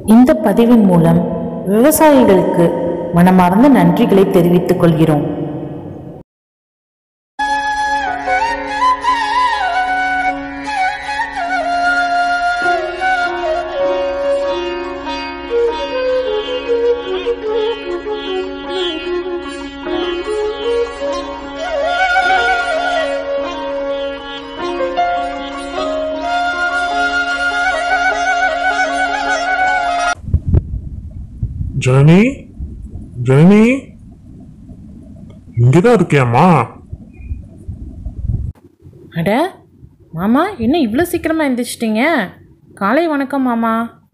இந்த பதிவின் மூலம் விவசாயிகளுக்கு மனமார்ந்த நன்றிகளை தெரிவித்துக் கொள்கிறோம் ஜனனி ஜனனி இங்கதான் இருக்கியாம்மா அட மாமா என்ன இவ்வளோ சீக்கிரமாக எந்திரிச்சிட்டிங்க காலை வணக்கம் மாமா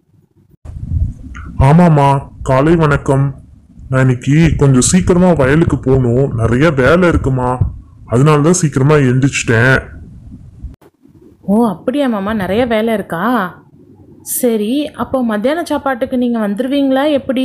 ஆமாம்மா காலை வணக்கம் நான் இன்னைக்கு கொஞ்சம் சீக்கிரமா வயலுக்கு போகணும் நிறைய வேலை இருக்குமா அதனால தான் சீக்கிரமா எந்திரிச்சிட்டேன் ஓ அப்படியா மாமா நிறைய வேலை இருக்கா சரி அப்போ மத்தியான சாப்பாட்டுக்கு நீங்கள் வந்துடுவீங்களா எப்படி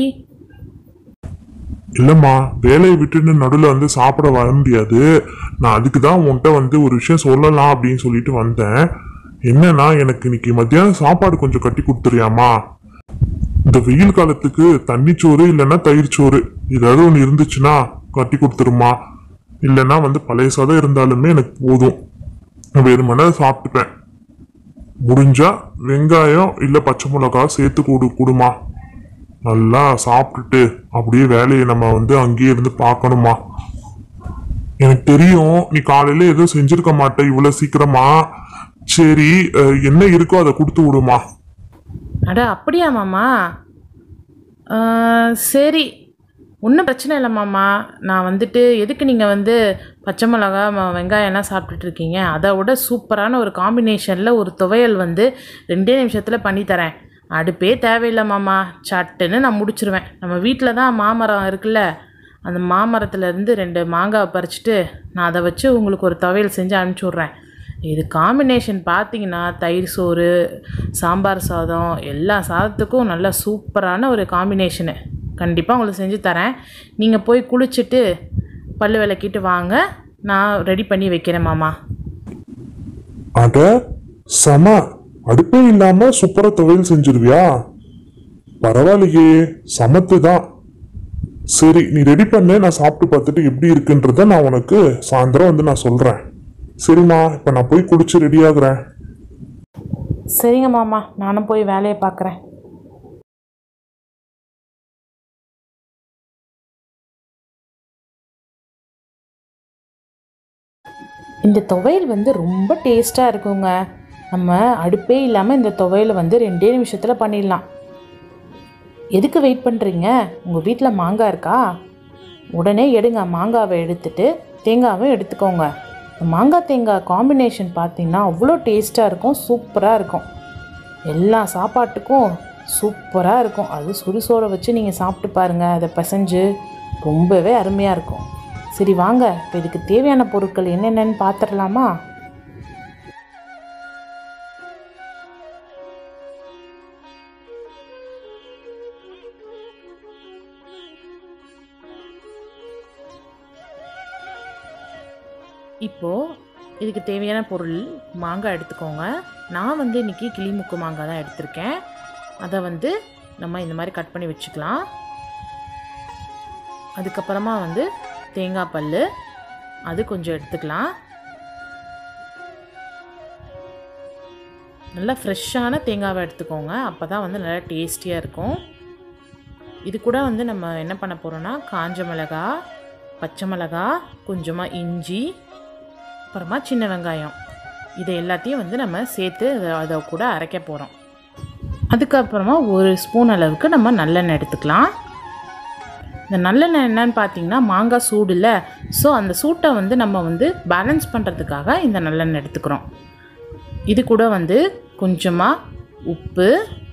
இல்லைம்மா வேலையை விட்டுட்டு நடுவில் வந்து சாப்பிட வர முடியாது நான் அதுக்கு தான் உன்கிட்ட வந்து ஒரு விஷயம் சொல்லலாம் அப்படின்னு சொல்லிட்டு வந்தேன் என்னன்னா எனக்கு இன்னைக்கு மத்தியானம் சாப்பாடு கொஞ்சம் கட்டி கொடுத்துறியாம்மா இந்த வெயில் காலத்துக்கு தண்ணிச்சோறு இல்லைன்னா தயிர் சோறு ஏதாவது ஒன்று இருந்துச்சுன்னா கட்டி கொடுத்துருமா இல்லைன்னா வந்து பழைய சாதம் இருந்தாலுமே எனக்கு போதும் நான் வெறுமனே சாப்பிட்டுப்பேன் முடிஞ்சா வெங்காயம் இல்லை பச்சை மிளகா சேர்த்து கொடு கொடுமா நல்லா சாப்பிட்டுட்டு அப்படியே வேலையை நம்ம வந்து அங்கேயே இருந்து பார்க்கணுமா எனக்கு தெரியும் நீ காலையில எதுவும் செஞ்சிருக்க மாட்ட இவ்வளவு சீக்கிரமா சரி அஹ், என்ன இருக்கோ அதை கொடுத்து விடுமா அட அப்படியா மாமா ஆ, சரி ஒன்றும் பிரச்சனை இல்லை மாமா நான் வந்துட்டு எதுக்கு நீங்கள் வந்து பச்சை மிளகா ம- வெங்காயம்லாம் சாப்பிட்டுட்டு இருக்கீங்க அதை விட சூப்பரான ஒரு காம்பினேஷனில் ஒரு துவையல் வந்து ரெண்டே நிமிஷத்தில் பண்ணித்தரேன் அடுப்பே தேவையில்லை மாமா சட்டுன்னு நான் முடிச்சிருவேன் நம்ம வீட்டில் தான் மாமரம் இருக்குல்ல அந்த மாமரத்துலேருந்து ரெண்டு மாங்காவை பறிச்சுட்டு நான் அதை வச்சு உங்களுக்கு ஒரு துவையல் செஞ்சு அனுப்பிச்சி விட்றேன் இது காம்பினேஷன் பார்த்தீங்கன்னா தயிர் சோறு சாம்பார் சாதம் எல்லா சாதத்துக்கும் நல்ல சூப்பரான ஒரு காம்பினேஷனு கண்டிப்பாக உங்களுக்கு செஞ்சு தரேன் நீங்கள் போய் குளிச்சுட்டு பல்லு விளக்கிட்டு வாங்க நான் ரெடி பண்ணி வைக்கிறேன் மாமா அட சம அடுப்பே இல்லாம சூப்பரா துவையல் செஞ்சிருவியா பரவாயில்லையே சமத்து தான் சரி நீ ரெடி பண்ணு நான் சாப்பிட்டு பார்த்துட்டு எப்படி இருக்குன்றத நான் உனக்கு சாயந்தரம் வந்து நான் சொல்றேன் சரிம்மா இப்ப நான் போய் குடிச்சு ரெடி ஆகுறேன் சரிங்க மாமா நானும் போய் வேலையை பார்க்குறேன் இந்த துவையல் வந்து ரொம்ப டேஸ்ட்டாக இருக்குங்க நம்ம அடுப்பே இல்லாமல் இந்த துவையலை வந்து ரெண்டே நிமிஷத்தில் பண்ணிடலாம் எதுக்கு வெயிட் பண்ணுறீங்க உங்கள் வீட்டில் மாங்காய் இருக்கா உடனே எடுங்க மாங்காவை எடுத்துட்டு தேங்காவும் எடுத்துக்கோங்க இந்த மாங்காய் தேங்காய் காம்பினேஷன் பார்த்தீங்கன்னா அவ்வளோ டேஸ்ட்டாக இருக்கும் சூப்பராக இருக்கும் எல்லா சாப்பாட்டுக்கும் சூப்பராக இருக்கும் அது சுடுசோறை வச்சு நீங்கள் சாப்பிட்டு பாருங்கள் அதை பிசைஞ்சு ரொம்பவே அருமையாக இருக்கும் சரி வாங்க இப்போ இதுக்கு தேவையான பொருட்கள் என்னென்னன்னு பார்த்துடலாமா இப்போது இதுக்கு தேவையான பொருள் மாங்காய் எடுத்துக்கோங்க நான் வந்து இன்றைக்கி கிளிமுக்கு மாங்காய் தான் எடுத்திருக்கேன் அதை வந்து நம்ம இந்த மாதிரி கட் பண்ணி வச்சுக்கலாம் அதுக்கப்புறமா வந்து தேங்காய் பல் அது கொஞ்சம் எடுத்துக்கலாம் நல்லா ஃப்ரெஷ்ஷான தேங்காவை எடுத்துக்கோங்க அப்போ தான் வந்து நல்லா டேஸ்டியாக இருக்கும் இது கூட வந்து நம்ம என்ன பண்ண போகிறோன்னா காஞ்ச மிளகா பச்சை மிளகா கொஞ்சமாக இஞ்சி அப்புறமா சின்ன வெங்காயம் இதை எல்லாத்தையும் வந்து நம்ம சேர்த்து அதை அதை கூட அரைக்க போகிறோம் அதுக்கப்புறமா ஒரு ஸ்பூன் அளவுக்கு நம்ம நல்லெண்ணெய் எடுத்துக்கலாம் இந்த நல்லெண்ணெய் என்னன்னு பார்த்தீங்கன்னா மாங்காய் சூடு இல்லை ஸோ அந்த சூட்டை வந்து நம்ம வந்து பேலன்ஸ் பண்ணுறதுக்காக இந்த நல்லெண்ணெய் எடுத்துக்கிறோம் இது கூட வந்து கொஞ்சமாக உப்பு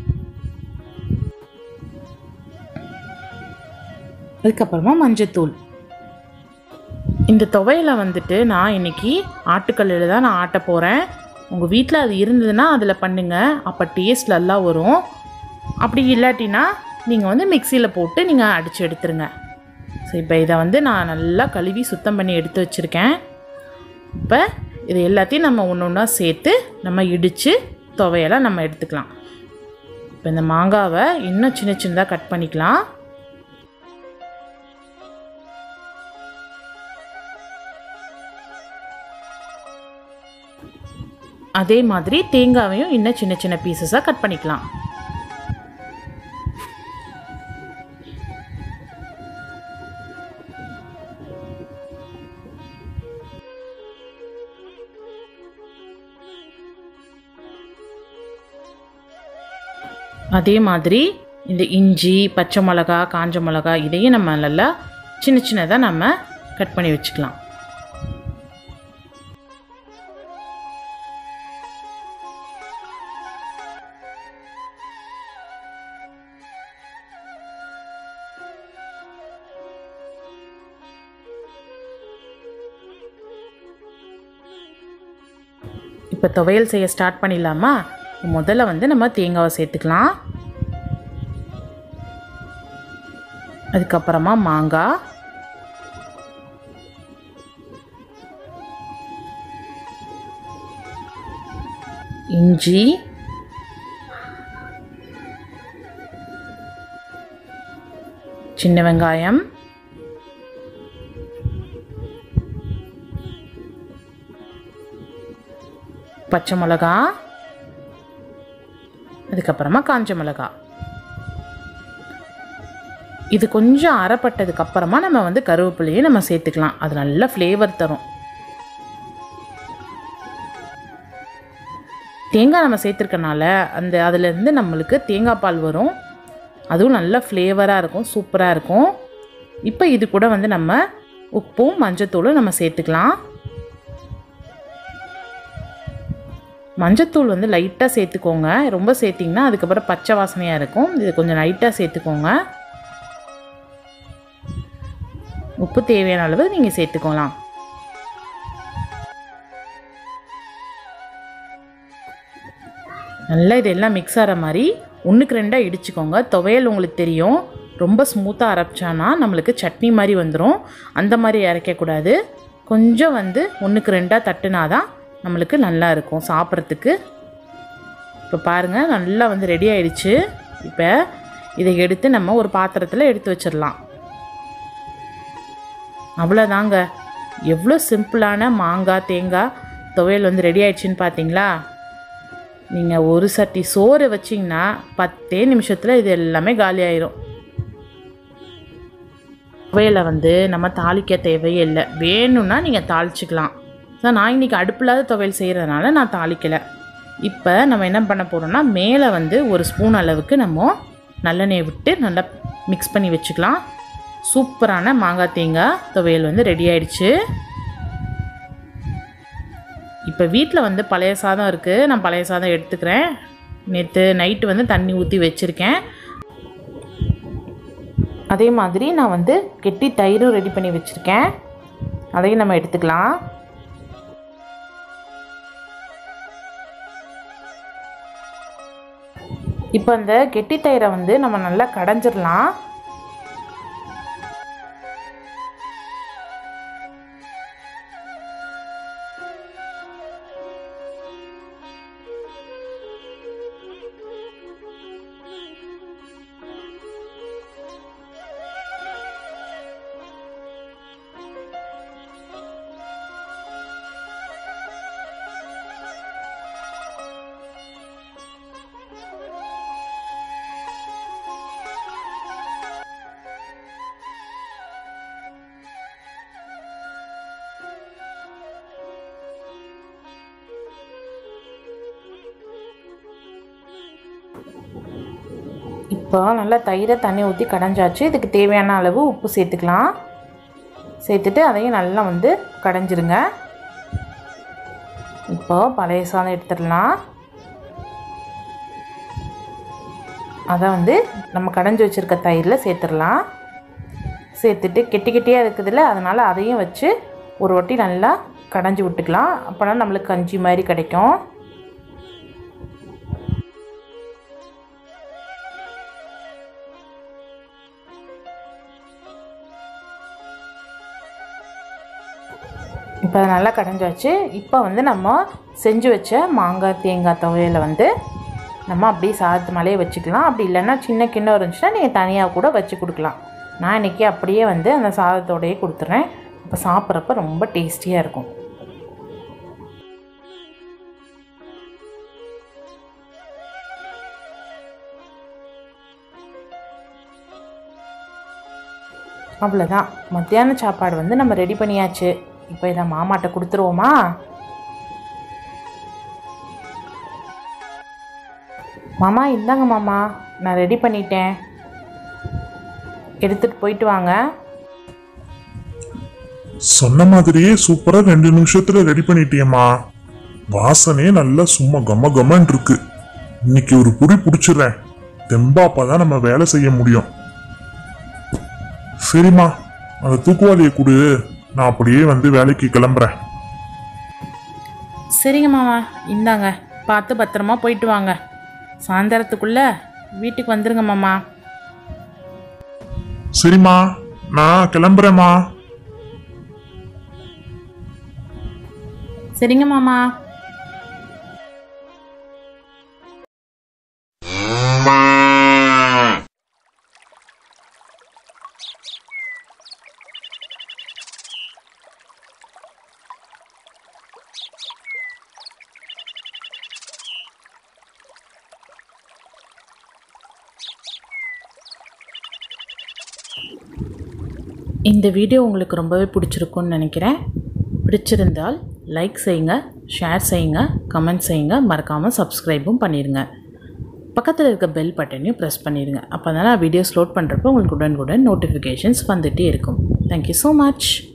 அதுக்கப்புறமா மஞ்சத்தூள் இந்த துவையலை வந்துட்டு நான் இன்னைக்கு ஆட்டுக்கல்லில் தான் நான் ஆட்ட போகிறேன் உங்கள் வீட்டில் அது இருந்ததுன்னா அதில் பண்ணுங்கள் அப்போ டேஸ்ட் நல்லா வரும் அப்படி இல்லாட்டினா நீங்கள் வந்து மிக்சியில் போட்டு நீங்கள் அடித்து எடுத்துருங்க ஸோ இப்போ இதை வந்து நான் நல்லா கழுவி சுத்தம் பண்ணி எடுத்து வச்சுருக்கேன் இப்போ இது எல்லாத்தையும் நம்ம ஒன்று ஒன்றா சேர்த்து நம்ம இடித்து துவையெல்லாம் நம்ம எடுத்துக்கலாம் இப்போ இந்த மாங்காவை இன்னும் சின்ன சின்னதாக கட் பண்ணிக்கலாம் அதே மாதிரி தேங்காவையும் இன்னும் சின்ன சின்ன பீசஸாக கட் பண்ணிக்கலாம் அதே மாதிரி இந்த இஞ்சி பச்சை மிளகா காஞ்ச மிளகா இதையும் நம்ம நல்லா சின்ன சின்னதாக நம்ம கட் பண்ணி வச்சுக்கலாம் இப்போ துவையல் செய்ய ஸ்டார்ட் பண்ணிடலாமா முதல்ல வந்து நம்ம தேங்காவை சேர்த்துக்கலாம் அதுக்கப்புறமா மாங்காய் இஞ்சி சின்ன வெங்காயம் பச்சை மிளகா அதுக்கப்புறமா காஞ்ச மிளகா இது கொஞ்சம் அரைப்பட்டதுக்கு அப்புறமா நம்ம வந்து கருவேப்பிலையை நம்ம சேர்த்துக்கலாம் அது நல்ல ஃப்ளேவர் தரும் தேங்காய் நம்ம சேர்த்துருக்கனால அந்த அதுலேருந்து நம்மளுக்கு தேங்காய் பால் வரும் அதுவும் நல்ல ஃப்ளேவராக இருக்கும் சூப்பராக இருக்கும் இப்போ இது கூட வந்து நம்ம உப்பும் மஞ்சத்தூளும் நம்ம சேர்த்துக்கலாம் மஞ்சத்தூள் வந்து லைட்டாக சேர்த்துக்கோங்க ரொம்ப சேர்த்திங்கன்னா அதுக்கப்புறம் பச்சை வாசனையாக இருக்கும் இது கொஞ்சம் லைட்டாக சேர்த்துக்கோங்க உப்பு தேவையான அளவு நீங்கள் சேர்த்துக்கலாம் நல்லா இதெல்லாம் மிக்ஸ் ஆகிற மாதிரி ஒன்றுக்கு ரெண்டாக இடிச்சுக்கோங்க துவையல் உங்களுக்கு தெரியும் ரொம்ப ஸ்மூத்தாக அரைச்சானா நம்மளுக்கு சட்னி மாதிரி வந்துடும் அந்த மாதிரி அரைக்கக்கூடாது கொஞ்சம் வந்து ஒன்றுக்கு ரெண்டாக தட்டுனா தான் நம்மளுக்கு நல்லா இருக்கும் சாப்பிட்றதுக்கு இப்போ பாருங்கள் நல்லா வந்து ரெடி ஆயிடுச்சு இப்போ இதை எடுத்து நம்ம ஒரு பாத்திரத்தில் எடுத்து வச்சிடலாம் அவ்வளோதாங்க எவ்வளோ சிம்பிளான மாங்காய் தேங்காய் துவையல் வந்து ரெடி ஆயிடுச்சுன்னு பார்த்தீங்களா நீங்கள் ஒரு சட்டி சோறு வச்சிங்கன்னா பத்தே நிமிஷத்தில் இது எல்லாமே காலி ஆயிரும் துவையலை வந்து நம்ம தாளிக்க தேவையே இல்லை வேணும்னா நீங்கள் தாளிச்சிக்கலாம் ஸோ நான் இன்றைக்கி அடுப்பில்லாத துவையல் செய்கிறதுனால நான் தாளிக்கலை இப்போ நம்ம என்ன பண்ண போகிறோம்னா மேலே வந்து ஒரு ஸ்பூன் அளவுக்கு நம்ம நல்லெண்ணெய் விட்டு நல்லா மிக்ஸ் பண்ணி வச்சுக்கலாம் சூப்பரான மாங்காய் தேங்காய் துவையல் வந்து ரெடி ஆயிடுச்சு இப்போ வீட்டில் வந்து பழைய சாதம் இருக்குது நான் பழைய சாதம் எடுத்துக்கிறேன் நேற்று நைட்டு வந்து தண்ணி ஊற்றி வச்சுருக்கேன் அதே மாதிரி நான் வந்து கெட்டி தயிரும் ரெடி பண்ணி வச்சுருக்கேன் அதையும் நம்ம எடுத்துக்கலாம் இப்போ அந்த கெட்டி தயிரை வந்து நம்ம நல்லா கடைஞ்சிடலாம் இப்போ நல்லா தயிரை தண்ணி ஊற்றி கடைஞ்சாச்சு இதுக்கு தேவையான அளவு உப்பு சேர்த்துக்கலாம் சேர்த்துட்டு அதையும் நல்லா வந்து கடைஞ்சிருங்க இப்போ பழைய சாதம் எடுத்துடலாம் அதை வந்து நம்ம கடைஞ்சி வச்சுருக்க தயிரில் சேர்த்துடலாம் சேர்த்துட்டு கெட்டி கெட்டியாக இருக்குதுல்ல அதனால் அதையும் வச்சு ஒரு வாட்டி நல்லா கடைஞ்சி விட்டுக்கலாம் அப்போனா நம்மளுக்கு கஞ்சி மாதிரி கிடைக்கும் இப்போ அதை நல்லா கடைஞ்சாச்சு இப்போ வந்து நம்ம செஞ்சு வச்ச மாங்காய் தேங்காய் துவையலை வந்து நம்ம அப்படியே சாதத்து மேலேயே வச்சுக்கலாம் அப்படி இல்லைன்னா சின்ன கிண்ணம் இருந்துச்சுன்னா நீங்கள் தனியாக கூட வச்சு கொடுக்கலாம் நான் இன்றைக்கி அப்படியே வந்து அந்த சாதத்தோடையே கொடுத்துட்றேன் இப்போ சாப்பிட்றப்ப ரொம்ப டேஸ்டியாக இருக்கும் அவ்வளோதான் மத்தியான சாப்பாடு வந்து நம்ம ரெடி பண்ணியாச்சு இப்போ இதை மாமாட்ட கொடுத்துருவோமா மாமா இந்தாங்க மாமா நான் ரெடி பண்ணிட்டேன் எடுத்துகிட்டு போயிட்டு வாங்க சொன்ன மாதிரியே சூப்பரா ரெண்டு நிமிஷத்துல ரெடி பண்ணிட்டியம்மா வாசனே நல்லா சும்மா கம கமன்னு இருக்கு இன்னைக்கு ஒரு புடி பிடிச்சிடுறேன் தெம்பாப்பா நம்ம வேலை செய்ய முடியும் சரிம்மா அந்த தூக்குவாளியை கொடு நான் அப்படியே வந்து வேலைக்கு கிளம்புறேன் சரிங்க மாமா இந்தாங்க பார்த்து பத்திரமா போயிட்டு வாங்க சாயந்தரத்துக்குள்ளே வீட்டுக்கு வந்துருங்க மாமா சரிம்மா நான் கிளம்புறேம்மா சரிங்க மாமா இந்த வீடியோ உங்களுக்கு ரொம்பவே பிடிச்சிருக்கும்னு நினைக்கிறேன் பிடிச்சிருந்தால் லைக் செய்யுங்க ஷேர் செய்யுங்க கமெண்ட் செய்யுங்க மறக்காமல் சப்ஸ்கிரைபும் பண்ணிடுங்க பக்கத்தில் இருக்க பெல் பட்டனையும் ப்ரெஸ் பண்ணிடுங்க அப்போ தான் நான் வீடியோஸ் லோட் பண்ணுறப்போ உங்களுக்கு உடனுக்குடன் நோட்டிஃபிகேஷன்ஸ் வந்துகிட்டே இருக்கும் தேங்க்யூ ஸோ மச்